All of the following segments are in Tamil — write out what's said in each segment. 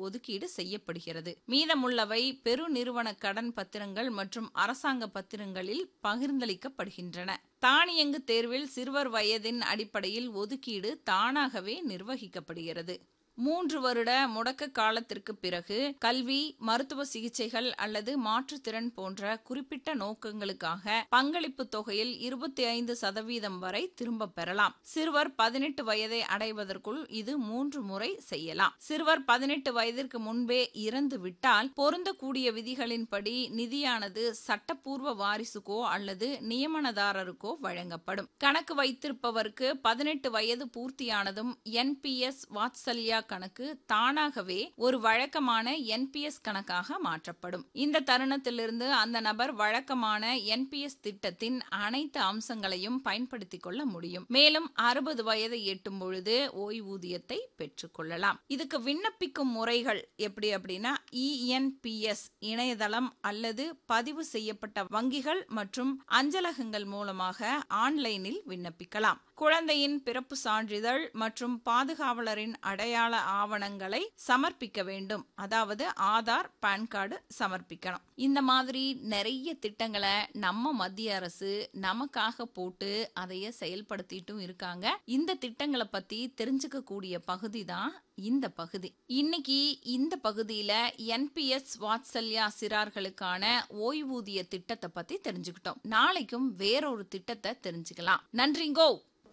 ஒதுக்கீடு செய்யப்படுகிறது மீதமுள்ளவை பெருநிறுவன கடன் பத்திரங்கள் மற்றும் அரசாங்க பத்திரங்களில் பகிர்ந்தளிக்கப்படுகின்றன தானியங்கு தேர்வில் சிறுவர் வயதின் அடிப்படையில் ஒதுக்கீடு தானாகவே நிர்வகிக்கப்படுகிறது மூன்று வருட முடக்க காலத்திற்கு பிறகு கல்வி மருத்துவ சிகிச்சைகள் அல்லது மாற்றுத்திறன் போன்ற குறிப்பிட்ட நோக்கங்களுக்காக பங்களிப்பு தொகையில் இருபத்தி ஐந்து சதவீதம் வரை திரும்ப பெறலாம் சிறுவர் பதினெட்டு வயதை அடைவதற்குள் இது மூன்று முறை செய்யலாம் சிறுவர் பதினெட்டு வயதிற்கு முன்பே இறந்து விட்டால் பொருந்தக்கூடிய விதிகளின்படி நிதியானது சட்டப்பூர்வ வாரிசுக்கோ அல்லது நியமனதாரருக்கோ வழங்கப்படும் கணக்கு வைத்திருப்பவருக்கு பதினெட்டு வயது பூர்த்தியானதும் என்பிஎஸ் வாத்சல்யா கணக்கு தானாகவே ஒரு வழக்கமான என்பிஎஸ் கணக்காக மாற்றப்படும் இந்த தருணத்திலிருந்து அந்த நபர் வழக்கமான என்பிஎஸ் திட்டத்தின் அனைத்து அம்சங்களையும் பயன்படுத்திக் கொள்ள முடியும் மேலும் அறுபது வயதை எட்டும் பொழுது ஓய்வூதியத்தை பெற்றுக்கொள்ளலாம் இதுக்கு விண்ணப்பிக்கும் முறைகள் எப்படி அப்படின்னா இஎன்பிஎஸ் இணையதளம் அல்லது பதிவு செய்யப்பட்ட வங்கிகள் மற்றும் அஞ்சலகங்கள் மூலமாக ஆன்லைனில் விண்ணப்பிக்கலாம் குழந்தையின் பிறப்பு சான்றிதழ் மற்றும் பாதுகாவலரின் அடையாள ஆவணங்களை சமர்ப்பிக்க வேண்டும் அதாவது ஆதார் பான் கார்டு சமர்ப்பிக்கணும் இந்த மாதிரி நிறைய திட்டங்களை நம்ம மத்திய அரசு நமக்காக போட்டு அதைய செயல்படுத்திட்டும் இருக்காங்க இந்த திட்டங்களை பத்தி தெரிஞ்சுக்க கூடிய பகுதி தான் இந்த பகுதி இன்னைக்கு இந்த பகுதியில என்பிஎஸ் வாத்சல்யா சிறார்களுக்கான ஓய்வூதிய திட்டத்தை பத்தி தெரிஞ்சுக்கிட்டோம் நாளைக்கும் வேறொரு திட்டத்தை தெரிஞ்சுக்கலாம் நன்றிங்கோ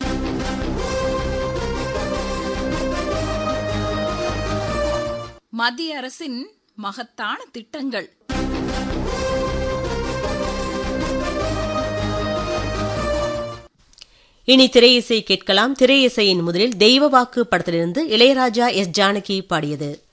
மத்திய அரசின் மகத்தான திட்டங்கள் இனி திரையிசை கேட்கலாம் திரையிசையின் முதலில் தெய்வ வாக்கு படத்திலிருந்து இளையராஜா எஸ் ஜானகி பாடியது